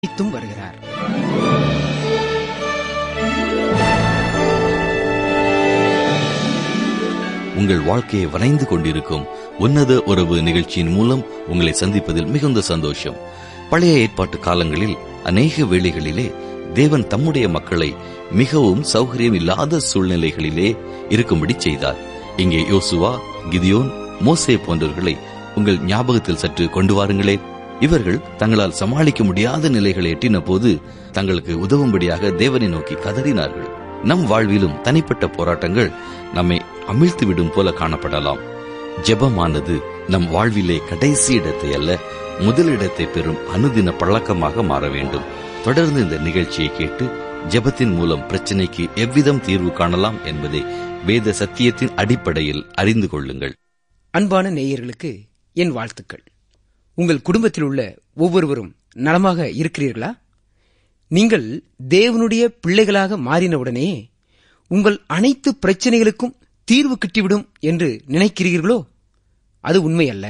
அழைத்தும் வருகிறார் உங்கள் வாழ்க்கையை வரைந்து கொண்டிருக்கும் உன்னத உறவு நிகழ்ச்சியின் மூலம் உங்களை சந்திப்பதில் மிகுந்த சந்தோஷம் பழைய ஏற்பாட்டு காலங்களில் அநேக வேளைகளிலே தேவன் தம்முடைய மக்களை மிகவும் சௌகரியம் இல்லாத சூழ்நிலைகளிலே இருக்கும்படி செய்தார் இங்கே யோசுவா கிதியோன் மோசே போன்றவர்களை உங்கள் ஞாபகத்தில் சற்று கொண்டு வாருங்களே இவர்கள் தங்களால் சமாளிக்க முடியாத நிலைகளை எட்டின போது தங்களுக்கு உதவும்படியாக தேவனை நோக்கி கதறினார்கள் நம் வாழ்விலும் தனிப்பட்ட போராட்டங்கள் நம்மை அமிழ்த்துவிடும் போல காணப்படலாம் ஜெபமானது நம் வாழ்விலே கடைசி இடத்தை அல்ல முதலிடத்தை பெறும் அனுதின பழக்கமாக மாற வேண்டும் தொடர்ந்து இந்த நிகழ்ச்சியை கேட்டு ஜெபத்தின் மூலம் பிரச்சனைக்கு எவ்விதம் தீர்வு காணலாம் என்பதை வேத சத்தியத்தின் அடிப்படையில் அறிந்து கொள்ளுங்கள் அன்பான நேயர்களுக்கு என் வாழ்த்துக்கள் உங்கள் குடும்பத்தில் உள்ள ஒவ்வொருவரும் நலமாக இருக்கிறீர்களா நீங்கள் தேவனுடைய பிள்ளைகளாக மாறினவுடனே உங்கள் அனைத்து பிரச்சனைகளுக்கும் தீர்வு கிட்டிவிடும் என்று நினைக்கிறீர்களோ அது உண்மையல்ல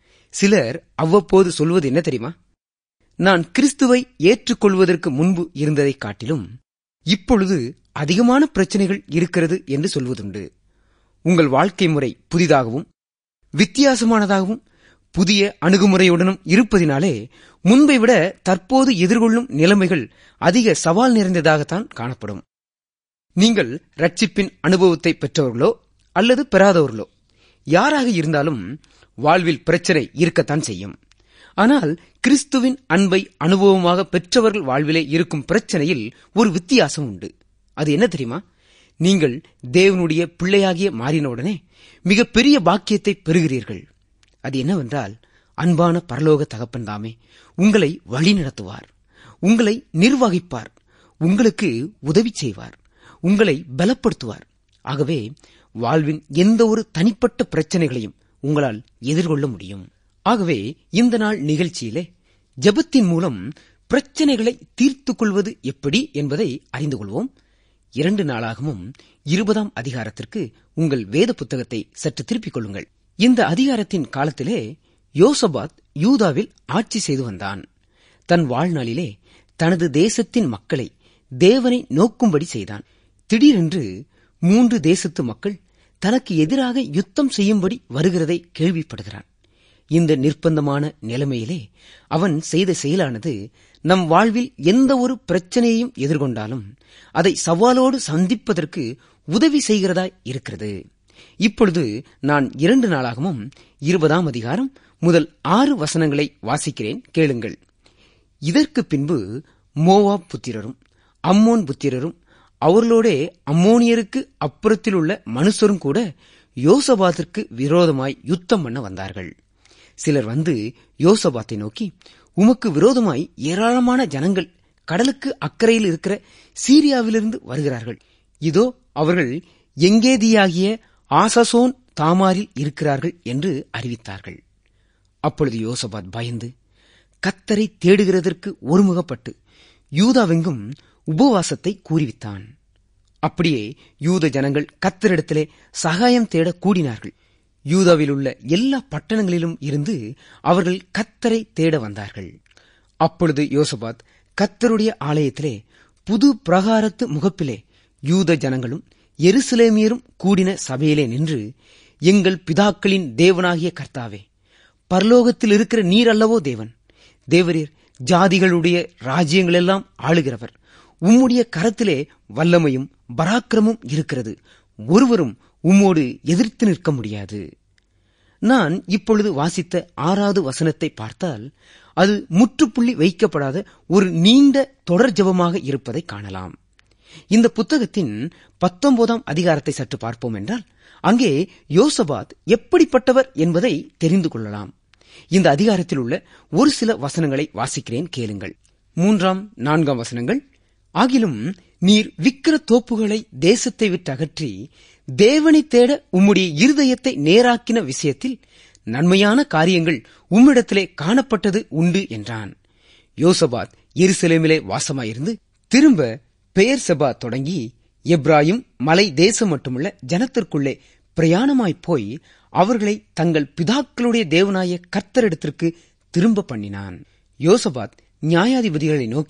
சிலர் அவ்வப்போது சொல்வது என்ன தெரியுமா நான் கிறிஸ்துவை ஏற்றுக்கொள்வதற்கு முன்பு இருந்ததைக் காட்டிலும் இப்பொழுது அதிகமான பிரச்சனைகள் இருக்கிறது என்று சொல்வதுண்டு உங்கள் வாழ்க்கை முறை புதிதாகவும் வித்தியாசமானதாகவும் புதிய அணுகுமுறையுடனும் இருப்பதினாலே முன்பை விட தற்போது எதிர்கொள்ளும் நிலைமைகள் அதிக சவால் நிறைந்ததாகத்தான் காணப்படும் நீங்கள் ரட்சிப்பின் அனுபவத்தை பெற்றவர்களோ அல்லது பெறாதவர்களோ யாராக இருந்தாலும் வாழ்வில் பிரச்சனை இருக்கத்தான் செய்யும் ஆனால் கிறிஸ்துவின் அன்பை அனுபவமாக பெற்றவர்கள் வாழ்விலே இருக்கும் பிரச்சனையில் ஒரு வித்தியாசம் உண்டு அது என்ன தெரியுமா நீங்கள் தேவனுடைய பிள்ளையாகிய மாறினவுடனே மிகப்பெரிய பாக்கியத்தை பெறுகிறீர்கள் அது என்னவென்றால் அன்பான பரலோக தகப்பன் தாமே உங்களை வழி நடத்துவார் உங்களை நிர்வகிப்பார் உங்களுக்கு உதவி செய்வார் உங்களை பலப்படுத்துவார் ஆகவே வாழ்வின் எந்த ஒரு தனிப்பட்ட பிரச்சனைகளையும் உங்களால் எதிர்கொள்ள முடியும் ஆகவே இந்த நாள் நிகழ்ச்சியிலே ஜெபத்தின் மூலம் பிரச்சனைகளை தீர்த்துக் கொள்வது எப்படி என்பதை அறிந்து கொள்வோம் இரண்டு நாளாகவும் இருபதாம் அதிகாரத்திற்கு உங்கள் வேத புத்தகத்தை சற்று திருப்பிக் கொள்ளுங்கள் இந்த அதிகாரத்தின் காலத்திலே யோசபாத் யூதாவில் ஆட்சி செய்து வந்தான் தன் வாழ்நாளிலே தனது தேசத்தின் மக்களை தேவனை நோக்கும்படி செய்தான் திடீரென்று மூன்று தேசத்து மக்கள் தனக்கு எதிராக யுத்தம் செய்யும்படி வருகிறதை கேள்விப்படுகிறான் இந்த நிர்பந்தமான நிலைமையிலே அவன் செய்த செயலானது நம் வாழ்வில் எந்த ஒரு பிரச்சனையையும் எதிர்கொண்டாலும் அதை சவாலோடு சந்திப்பதற்கு உதவி செய்கிறதாய் இருக்கிறது இப்பொழுது நான் இரண்டு நாளாகவும் இருபதாம் அதிகாரம் முதல் ஆறு வசனங்களை வாசிக்கிறேன் கேளுங்கள் இதற்கு பின்பு மோவாப் புத்திரரும் அம்மோன் புத்திரரும் அவர்களோடே அம்மோனியருக்கு அப்புறத்தில் உள்ள மனுஷரும் கூட யோசபாத்திற்கு விரோதமாய் யுத்தம் பண்ண வந்தார்கள் சிலர் வந்து யோசபாத்தை நோக்கி உமக்கு விரோதமாய் ஏராளமான ஜனங்கள் கடலுக்கு அக்கறையில் இருக்கிற சீரியாவிலிருந்து வருகிறார்கள் இதோ அவர்கள் எங்கேதியாகிய ஆசசோன் தாமாரில் இருக்கிறார்கள் என்று அறிவித்தார்கள் அப்பொழுது யோசபாத் பயந்து கத்தரை தேடுகிறதற்கு ஒருமுகப்பட்டு யூதாவெங்கும் உபவாசத்தை கூறிவித்தான் அப்படியே யூத ஜனங்கள் கத்தரிடத்திலே சகாயம் தேட கூடினார்கள் யூதாவில் உள்ள எல்லா பட்டணங்களிலும் இருந்து அவர்கள் கத்தரை தேட வந்தார்கள் அப்பொழுது யோசபாத் கத்தருடைய ஆலயத்திலே புது பிரகாரத்து முகப்பிலே யூத ஜனங்களும் எருசலேமியரும் கூடின சபையிலே நின்று எங்கள் பிதாக்களின் தேவனாகிய கர்த்தாவே பரலோகத்தில் இருக்கிற நீர் அல்லவோ தேவன் தேவரீர் ஜாதிகளுடைய ராஜ்யங்களெல்லாம் ஆளுகிறவர் உம்முடைய கரத்திலே வல்லமையும் பராக்கிரமும் இருக்கிறது ஒருவரும் உம்மோடு எதிர்த்து நிற்க முடியாது நான் இப்பொழுது வாசித்த ஆறாவது வசனத்தை பார்த்தால் அது முற்றுப்புள்ளி வைக்கப்படாத ஒரு நீண்ட தொடர் ஜபமாக இருப்பதை காணலாம் இந்த புத்தகத்தின் பத்தொன்பதாம் அதிகாரத்தை சற்று பார்ப்போம் என்றால் அங்கே யோசபாத் எப்படிப்பட்டவர் என்பதை தெரிந்து கொள்ளலாம் இந்த அதிகாரத்தில் உள்ள ஒரு சில வசனங்களை வாசிக்கிறேன் கேளுங்கள் மூன்றாம் நான்காம் வசனங்கள் ஆகிலும் நீர் விக்கிர தோப்புகளை தேசத்தை விட்டு அகற்றி தேவனை தேட உம்முடைய இருதயத்தை நேராக்கின விஷயத்தில் நன்மையான காரியங்கள் உம்மிடத்திலே காணப்பட்டது உண்டு என்றான் யோசபாத் எருசலேமிலே வாசமாயிருந்து திரும்ப பெயர் செபா தொடங்கி எப்ராயும் மலை தேசம் மட்டுமல்ல ஜனத்திற்குள்ளே பிரயாணமாய்ப் போய் அவர்களை தங்கள் பிதாக்களுடைய தேவனாய கர்த்தரிடத்திற்கு திரும்ப பண்ணினான் யோசபாத் நியாயாதிபதிகளை நோக்கி